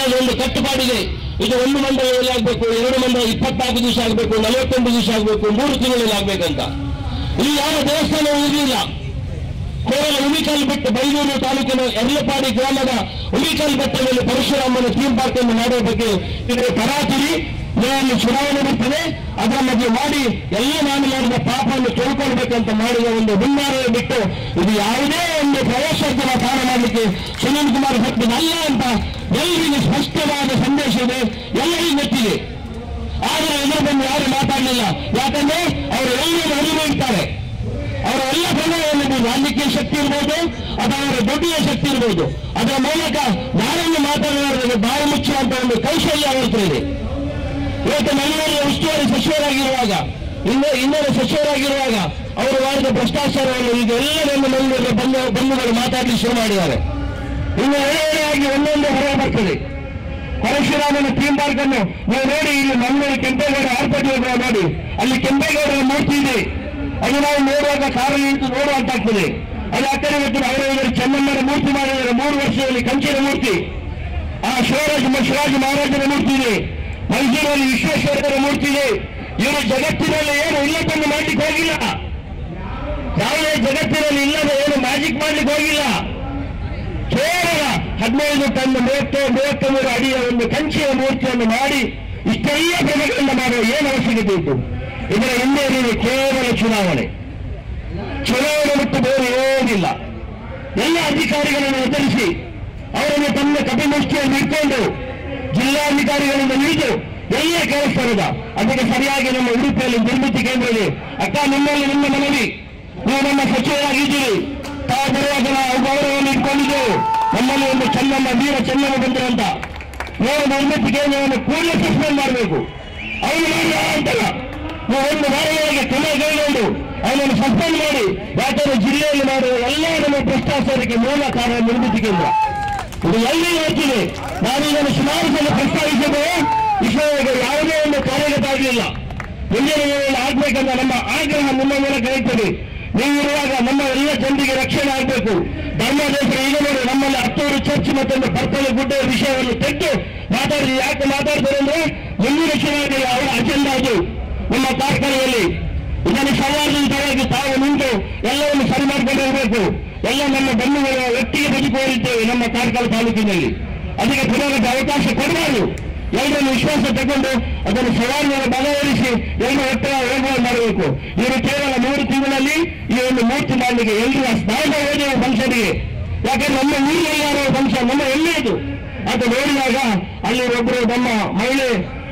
ಸರ್ಕಾರದ ಒಂದು ಕಟ್ಟುಪಾಡಿದೆ ಇದು ಒಂದು ಮಂಡಲದಲ್ಲಿ ಆಗಬೇಕು ಎರಡು ಮಂಡಲ ಇಪ್ಪತ್ನಾಲ್ಕು ದಿವಸ ಆಗಬೇಕು ನಲವತ್ತೊಂದು ದಿವಸ ಆಗಬೇಕು ಮೂರು ತಿಂಗಳಲ್ಲಿ ಆಗ್ಬೇಕಂತ ಇಲ್ಲಿ ಯಾವ ದೇವಸ್ಥಾನವೂ ಇರಲಿಲ್ಲ ಕೇವಲ ಉಳಿಕಲ್ ಬೆಟ್ಟ ಬೈಲೂರು ತಾಲೂಕಿನ ಎರ್ಲಪಾಡಿ ಗ್ರಾಮದ ಉಳಿಕಲ್ ಬೆಟ್ಟದಲ್ಲಿ ಪರಶುರಾಮನ ಥೀಮ್ ಪಾರ್ಕ್ ಅನ್ನು ಮಾಡುವ ಬಗ್ಗೆ ಇದರ ತರಾತುರಿ ನಾನು ಚುನಾವಣೆ ಬರ್ತದೆ ಅದರ ಮಧ್ಯೆ ಮಾಡಿ ಎಲ್ಲ ನಾನು ಮಾಡಿದ ಪಾಪವನ್ನು ತೊಳ್ಕೊಳ್ಬೇಕಂತ ಮಾಡಿದ ಒಂದು ಹುನ್ನಾರವೇ ಬಿಟ್ಟು ಇದು ಯಾವುದೇ ಒಂದು ಪ್ರವಾಸೋದ್ಯಮ ತಾಣ ಮಾಡಲಿಕ್ಕೆ ಸುನೀಲ್ ಕುಮಾರ್ ಅಲ್ಲ ಅಂತ ಎಲ್ಲರಿಗೂ ಸ್ಪಷ್ಟವಾದ ಸಂದೇಶ ಇದೆ ಎಲ್ಲರಿಗೂ ಗೊತ್ತಿದೆ ಆದರೆ ಇದರ ಬಂದು ಯಾರು ಮಾತಾಡಲಿಲ್ಲ ಯಾಕಂದ್ರೆ ಅವರು ಎಲ್ಲರೂ ಅರಿವು ಇರ್ತಾರೆ ಅವರ ಎಲ್ಲ ಪ್ರಮಾಣವನ್ನು ರಾಜಕೀಯ ಶಕ್ತಿ ಇರ್ಬೋದು ಅಥವಾ ಅವರ ದುಡ್ಡಿನ ಶಕ್ತಿ ಇರ್ಬೋದು ಅದರ ಮೂಲಕ ಯಾರನ್ನು ಮಾತನಾಡುವಾಗ ಬಾಯಿ ಮುಚ್ಚುವಂತ ಒಂದು ಕೌಶಲ್ಯ ಅವರ ಹತ್ರ ಇದೆ ಇವತ್ತು ಮನೆಯಲ್ಲಿ ಉಸ್ತುವಾರಿ ಸಚಿವರಾಗಿರುವಾಗ ಇನ್ನೂ ಇನ್ನೊಂದು ಸಚಿವರಾಗಿರುವಾಗ ಅವರು ಮಾಡಿದ ಭ್ರಷ್ಟಾಚಾರವನ್ನು ಈಗ ಎಲ್ಲರನ್ನು ಮಂಗಳೂರಿನ ಬಂಧು ಬಂಧುಗಳು ಮಾತಾಡಲಿ ಶುರು ಮಾಡಿದ್ದಾರೆ ಇನ್ನು ಒಳ್ಳೆಯದಾಗಿ ಒಂದೊಂದು ಹೊರ ಬರ್ತದೆ ಪರಶುರಾಮನ ಥೀಮ್ ಪಾರ್ಕ್ ಅನ್ನು ನೀವು ನೋಡಿ ಇಲ್ಲಿ ಮಂಗಳೂರು ಕೆಂಪೇಗೌಡ ಆರ್ಪಟಿ ನೋಡಿ ಅಲ್ಲಿ ಕೆಂಪೇಗೌಡರ ಮೂರ್ತಿ ಇದೆ ಅದು ನಾವು ನೋಡುವಾಗ ಕಾರಲ್ಲಿ ನಿಂತು ನೋಡುವಂತಾಗ್ತದೆ ಅದು ಆ ಕಡೆ ಗೊತ್ತಿಲ್ಲ ಅವರ ಚೆನ್ನಮ್ಮನ ಮೂರ್ತಿ ಮಾಡಿದ್ದಾರೆ ಮೂರು ವರ್ಷದಲ್ಲಿ ಕಂಚಿನ ಮೂರ್ತಿ ಆ ಶಿವರಾಜ ಶಿವಾಜಿ ಮಹಾರಾಜರ ಮೂರ್ತಿ ಇದೆ ಮೈಸೂರಲ್ಲಿ ವಿಶ್ವೇಶ್ವರರ ಮೂರ್ತಿ ಇದೆ ಇವರು ಜಗತ್ತಿನಲ್ಲಿ ಏನು ಇಲ್ಲದನ್ನು ಮಾಡ್ಲಿಕ್ಕೆ ಹೋಗಿಲ್ಲ ಯಾವುದೇ ಜಗತ್ತಿನಲ್ಲಿ ಇಲ್ಲದ ಏನು ಮ್ಯಾಜಿಕ್ ಮಾಡ್ಲಿಕ್ಕೆ ಹೋಗಿಲ್ಲ ಕೇವಲ ಹದಿನೈದು ಟನ್ ಮೂವತ್ತು ಮೂವತ್ತಮೂರು ಅಡಿಯ ಒಂದು ಕಂಚಿನ ಮೂರ್ತಿಯನ್ನು ಮಾಡಿ ಇಷ್ಟೆಲ್ಲ ಕ್ರಮಗಳಿಂದ ಮಾಡುವ ಏನು ಅವಶ್ಯಕತೆ ಇತ್ತು ಇದರ ಹಿಂದೆ ಇರುವುದು ಕೇವಲ ಚುನಾವಣೆ ಚುನಾವಣೆ ಬಿಟ್ಟು ಬೇರೆ ಏನಿಲ್ಲ ಎಲ್ಲ ಅಧಿಕಾರಿಗಳನ್ನು ಎದುರಿಸಿ ಅವರನ್ನು ತಮ್ಮ ಕಪಿಮುಷ್ಟಿಯಲ್ಲಿ ಇಟ್ಕೊಂಡು ಜಿಲ್ಲಾಧಿಕಾರಿಗಳಿಂದ ಹಿಡಿದು ಎಲ್ಲ ಕೆಲಸದ ಅದಕ್ಕೆ ಸರಿಯಾಗಿ ನಮ್ಮ ಉಡುಪಿಯಲ್ಲಿ ನಿರ್ಮಿತಿ ಕೇಂದ್ರ ಇದೆ ಅಕ್ಕ ನಿಮ್ಮಲ್ಲಿ ನಿಮ್ಮ ಮನವಿ ನೀವು ನಮ್ಮ ಸಚಿವರಾಗಿದ್ದೀರಿ ತಾವು ಬರುವಾಗ ನಾವು ಗೌರವವನ್ನು ಇಟ್ಕೊಂಡಿದ್ದೆವು ನಮ್ಮಲ್ಲಿ ಒಂದು ಚೆನ್ನಮ್ಮ ವೀರ ಚೆನ್ನಮ್ಮ ಬಂದರು ಅಂತ ನೀವು ನಿರ್ಮಿತಿ ಕೇಂದ್ರವನ್ನು ಕೂಡಲೇ ಸಸ್ಪೆಂಡ್ ಮಾಡಬೇಕು ಅವನು ಮಾಡಿದ ಅಂತಲ್ಲ ನೀವು ಒಂದು ವಾರದೊಳಗೆ ಕ್ರಮ ಕೈಗೊಂಡು ಅವನನ್ನು ಸಸ್ಪೆಂಡ್ ಮಾಡಿ ಯಾಕಂದ್ರೆ ಜಿಲ್ಲೆಯಲ್ಲಿ ಮಾಡುವ ಎಲ್ಲ ನಮ್ಮ ಭ್ರಷ್ಟಾಚಾರಕ್ಕೆ ಮೂಲ ಕಾರಣ ನಿರ್ಮಿತಿ ಕೇಂದ್ರ ಇದು ಎಲ್ಲಿ ಹೇಳ್ತೀನಿ ನಾನು ಇದನ್ನು ಸುಮಾರು ಸಲ ಪ್ರಸ್ತಾವಿಸಿದೆ ಇಷ್ಟೊಳಗೆ ಯಾವುದೇ ಒಂದು ಕಾರ್ಯಗತ ಆಗಲಿಲ್ಲ ಮುಂದಿನ ದಿನಗಳಲ್ಲಿ ಆಗ್ಬೇಕಂತ ನಮ್ಮ ಆಗ್ರಹ ನಿಮ್ಮ ಮೂಲಕ ಹೇಳ್ತೇವೆ ನೀವಿರುವಾಗ ನಮ್ಮ ಎಲ್ಲ ಜನರಿಗೆ ರಕ್ಷಣೆ ಆಗಬೇಕು ಧರ್ಮದೇಶರು ಈಗ ನೋಡಿ ನಮ್ಮಲ್ಲಿ ಹತ್ತೂರು ಚರ್ಚ್ ಮತ್ತೊಂದು ಪರ್ಪಲ ಗುಡ್ಡ ವಿಷಯವನ್ನು ತೆಗೆದು ಮಾತಾಡಿದ್ರೆ ಯಾಕೆ ಮಾತಾಡ್ತಾರೆ ಅಂದ್ರೆ ಮುಂದಿನ ಚುನಾವಣೆ ಅವರ ಅಜೆಂಡಾ ಅದು ನಮ್ಮ ಕಾರ್ಖಾನೆಯಲ್ಲಿ ಇದನ್ನು ಸವಾಲಿಂದವಾಗಿ ತಾವು ನಿಂತು ಎಲ್ಲವನ್ನು ಸರಿ ಮಾಡಿಕೊಂಡಿರಬೇಕು ಎಲ್ಲ ನಮ್ಮ ಬಂಧುಗಳು ಒಟ್ಟಿಗೆ ಬದುಕುವರಿದ್ದೇವೆ ನಮ್ಮ ಕಾರ್ಕಳ ತಾಲೂಕಿನಲ್ಲಿ ಅದಕ್ಕೆ ಪುನರ್ವಸತಿ ಅವಕಾಶ ಕೊಡಬಾರದು ಎಲ್ಲರನ್ನು ವಿಶ್ವಾಸ ತಗೊಂಡು ಅದನ್ನು ಸವಾಲುಗಳನ್ನು ಬಲವರಿಸಿ ಎಲ್ಲರೂ ಒಟ್ಟಾಗಿ ಹೋಗುವ ಮಾಡಬೇಕು ಇವರು ಕೇವಲ ಮೂರು ತಿಂಗಳಲ್ಲಿ ಈ ಒಂದು ಮೂರ್ತಿ ಮಾಡಲಿಕ್ಕೆ ಎಲ್ಲರೂ ಸ್ನಾನ ಹೋದ ಫಂಕ್ಷನ್ಗೆ ಯಾಕಂದ್ರೆ ನಮ್ಮ ಊರಿನಲ್ಲಿ ಫಂಕ್ಷನ್ ನಮ್ಮ ಎಲ್ಲಿಯದು ಅದು ನೋಡಿದಾಗ ಅಲ್ಲಿ ಒಬ್ಬರು ನಮ್ಮ ಮಹಿಳೆ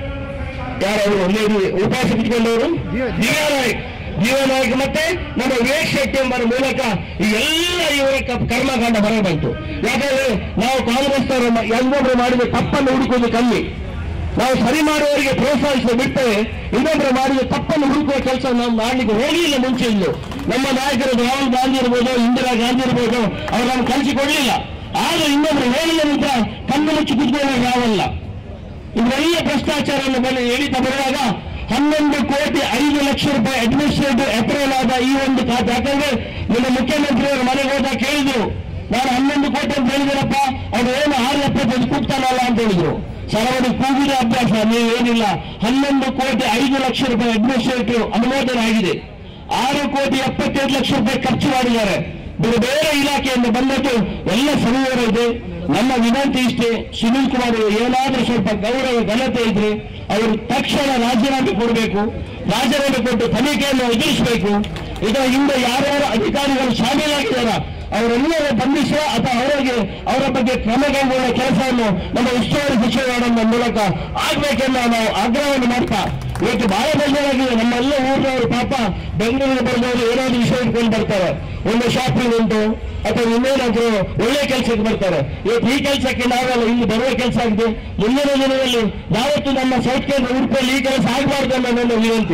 ಯಾರವರು ಲೇಡಿ ಉಪವಾಸ ಕುತ್ಕೊಂಡವರು ದಿವ್ಯಾನಾಯಕ್ ದಿವ್ಯಾನಾಯಕ್ ಮತ್ತೆ ನಮ್ಮ ವಿವೇಕ್ ಶೆಟ್ಟಿ ಎಂಬರ ಮೂಲಕ ಈ ಎಲ್ಲ ಇವರ ಕ- ಕರ್ಮಕಾಂಡ ಹೊರಗೆ ಬಂತು ಯಾಕಂದ್ರೆ ನಾವು ಕಾಂಗ್ರೆಸ್ನವರು ಎಲ್ಲೊಬ್ರು ಮಾಡಿದ ತಪ್ಪನ್ನು ಹುಡುಕೋದು ಕಮ್ಮಿ ನಾವು ಸರಿ ಮಾಡುವವರಿಗೆ ಪ್ರೋತ್ಸಾಹಿಸಿ ಬಿಟ್ಟರೆ ಇನ್ನೊಬ್ರು ಮಾಡಿದ ತಪ್ಪನ್ನು ಹುಡುಕುವ ಕೆಲಸ ನಾವು ಮಾಡಲಿಕ್ಕೆ ಹೋಗಲಿಲ್ಲ ಮುಂಚೆ ಇಲ್ಲೂ ನಮ್ಮ ನಾಯಕರು ರಾಹುಲ್ ಗಾಂಧಿ ಇರ್ಬೋದು ಇಂದಿರಾ ಗಾಂಧಿ ಇರ್ಬೋದು ಅವ್ರು ನಮ್ಗೆ ಕಲಿಸಿಕೊಡ್ಲಿಲ್ಲ ಆದ್ರೆ ಇನ್ನೊಬ್ರು ಹೇಳಿದ ನಂತರ ಕಣ್ಣು ಮುಚ್ಚಿ ಕುತ್ಕೊಳ್ಳೋರು ನಾವಲ್ಲ ಇದೆಲ್ಲ ಭ್ರಷ್ಟಾಚಾರವನ್ನು ಮೇಲೆ ಎಳಿತಾ ಬರುವಾಗ ಹನ್ನೊಂದು ಕೋಟಿ ಐದು ಲಕ್ಷ ರೂಪಾಯಿ ಅಡ್ಮಿನಿಸ್ಟ್ರೇಟಿವ್ ಅಪ್ರೂವಲ್ ಆದ ಈ ಒಂದು ಖಾತೆ ಯಾಕಂದ್ರೆ ನಿಮ್ಮ ಮುಖ್ಯಮಂತ್ರಿಯವರು ಮನೆಗೆ ಹೋದಾಗ ಕೇಳಿದ್ರು ನಾನು ಹನ್ನೊಂದು ಕೋಟಿ ಅಂತ ಹೇಳಿದಿರಪ್ಪ ಅವ್ರು ಏನು ಆರು ಎಪ್ಪತ್ತೈದು ಕೂಗ್ತಾನಲ್ಲ ಅಂತ ಹೇಳಿದ್ರು ಸರ್ ಅವರಿಗೆ ಕೂಗಿದ ಅಭ್ಯಾಸ ನೀವೇನಿಲ್ಲ ಹನ್ನೊಂದು ಕೋಟಿ ಐದು ಲಕ್ಷ ರೂಪಾಯಿ ಅಡ್ಮಿನಿಸ್ಟ್ರೇಟಿವ್ ಅನುಮೋದನೆ ಆಗಿದೆ ಆರು ಕೋಟಿ ಎಪ್ಪತ್ತೈದು ಲಕ್ಷ ರೂಪಾಯಿ ಖರ್ಚು ಮಾಡಿದ್ದಾರೆ ಬೇರೆ ಬೇರೆ ಇಲಾಖೆಯಿಂದ ಬಂದದ್ದು ಎಲ್ಲ ಸರಿಯಾರ ಇದೆ ನಮ್ಮ ವಿನಂತಿ ಇಷ್ಟೇ ಸುನೀಲ್ ಕುಮಾರ್ ಅವರು ಏನಾದ್ರೂ ಸ್ವಲ್ಪ ಗೌರವ ಘನತೆ ಇದ್ರೆ ಅವರು ತಕ್ಷಣ ರಾಜೀನಾಮೆ ಕೊಡಬೇಕು ರಾಜೀನಾಮೆ ಕೊಟ್ಟು ತನಿಖೆಯನ್ನು ಎದುರಿಸಬೇಕು ಇದರ ಹಿಂದೆ ಯಾರ್ಯಾರು ಅಧಿಕಾರಿಗಳು ಶಾಮೀಲಾಗಿದ್ದಾರ ಅವರೆಲ್ಲರೂ ಬಂಧಿಸುವ ಅಥವಾ ಅವರಿಗೆ ಅವರ ಬಗ್ಗೆ ಕ್ರಮ ಕೈಗೊಳ್ಳುವ ಕೆಲಸವನ್ನು ನಮ್ಮ ಉಸ್ತುವಾರಿ ಸಚಿವರ ಮೂಲಕ ಆಗ್ಬೇಕೆಂದು ನಾವು ಆಗ್ರಹವನ್ನು ಮಾಡ್ತಾ ಇವತ್ತು ಬಹಳ ಬೇಜಾರಾಗಿದೆ ನಮ್ಮೆಲ್ಲ ಊರಿನವರು ಪಾಪ ಬೆಂಗಳೂರಿಗೆ ಬಂದವರು ಏನಾದ್ರು ವಿಷಯ ಇಟ್ಕೊಂಡು ಬರ್ತಾರೆ ಒಂದು ಶಾಪಿಂಗ್ ಉಂಟು ಅಥವಾ ಇನ್ನೇನಾದ್ರೂ ಒಳ್ಳೆ ಕೆಲಸಕ್ಕೆ ಬರ್ತಾರೆ ಇವತ್ತು ಈ ಕೆಲಸಕ್ಕೆ ನಾವೆಲ್ಲ ಇಲ್ಲಿ ಬರುವ ಕೆಲಸ ಆಗಿದೆ ಮುಂದಿನ ದಿನದಲ್ಲಿ ಯಾವತ್ತು ನಮ್ಮ ಸೌತ್ ಕೇಂದ್ರ ಉಡುಪಿಯಲ್ಲಿ ಈ ಕೆಲಸ ಆಗಬಾರ್ದು ಅನ್ನೋ ನನ್ನ ವಿನಂತಿ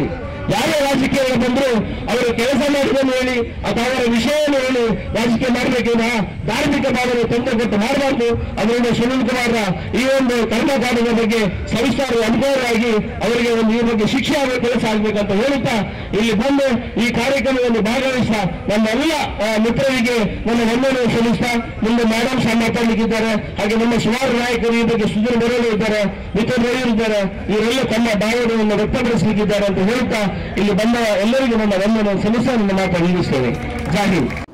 ಯಾರೇ ರಾಜಕೀಯ ಬಂದ್ರು ಅವರು ಕೆಲಸ ಮಾಡಿದನ್ನು ಹೇಳಿ ಅಥವಾ ಅವರ ವಿಷಯವನ್ನು ಹೇಳಿ ರಾಜಕೀಯ ಮಾಡಬೇಕಿಲ್ಲ ಧಾರ್ಮಿಕ ಭಾವನೆ ತೊಂದರೆ ಕೊಟ್ಟು ಮಾಡಬಾರ್ದು ಅದರಿಂದ ಸುನಿಲ್ ಕುಮಾರ್ ಈ ಒಂದು ಕರ್ಮಕಾಂಡದ ಬಗ್ಗೆ ಸವಿಸ್ತಾರ ಅನುಭವವಾಗಿ ಅವರಿಗೆ ಒಂದು ಈ ಬಗ್ಗೆ ಶಿಕ್ಷೆ ಆಗೋ ಕೆಲಸ ಆಗ್ಬೇಕಂತ ಹೇಳುತ್ತಾ ಇಲ್ಲಿ ಬಂದು ಈ ಕಾರ್ಯಕ್ರಮದಲ್ಲಿ ಭಾಗವಹಿಸ್ತಾ ನಮ್ಮ ಎಲ್ಲ ಆ, ಮಿತ್ರರಿಗೆ ನನ್ನ ವಂದನೆ ಸಲ್ಲಿಸ್ತಾ ಮುಂದೆ ಮೇಡಮ್ ಸಹ ಮಾತಾಡಲಿಕ್ಕಿದ್ದಾರೆ ಹಾಗೆ ನಮ್ಮ ಸುಮಾರು ನಾಯಕರು ಈ ಬಗ್ಗೆ ಸುಧೀರ್ ಬರೋರು ಇದ್ದಾರೆ ಮಿಥುನ್ ರವಿ ಇದ್ದಾರೆ ಇವರೆಲ್ಲ ತಮ್ಮ ಭಾವನೆಯನ್ನು ವ್ಯಕ್ತಪಡಿಸಲಿಕ್ಕಿದ್ದಾರೆ ಅಂತ ಹೇಳ್ತಾ ಇಲ್ಲಿ ಬಂದ ಎಲ್ಲರಿಗೂ ನನ್ನ ವಂದನೆ ಸಲ್ಲಿಸ್ತಾ ನನ್ನ ಮಾತು ನಿಲ್ಲಿಸ್ತೇನೆ ಜೈ ಹಿಂದ್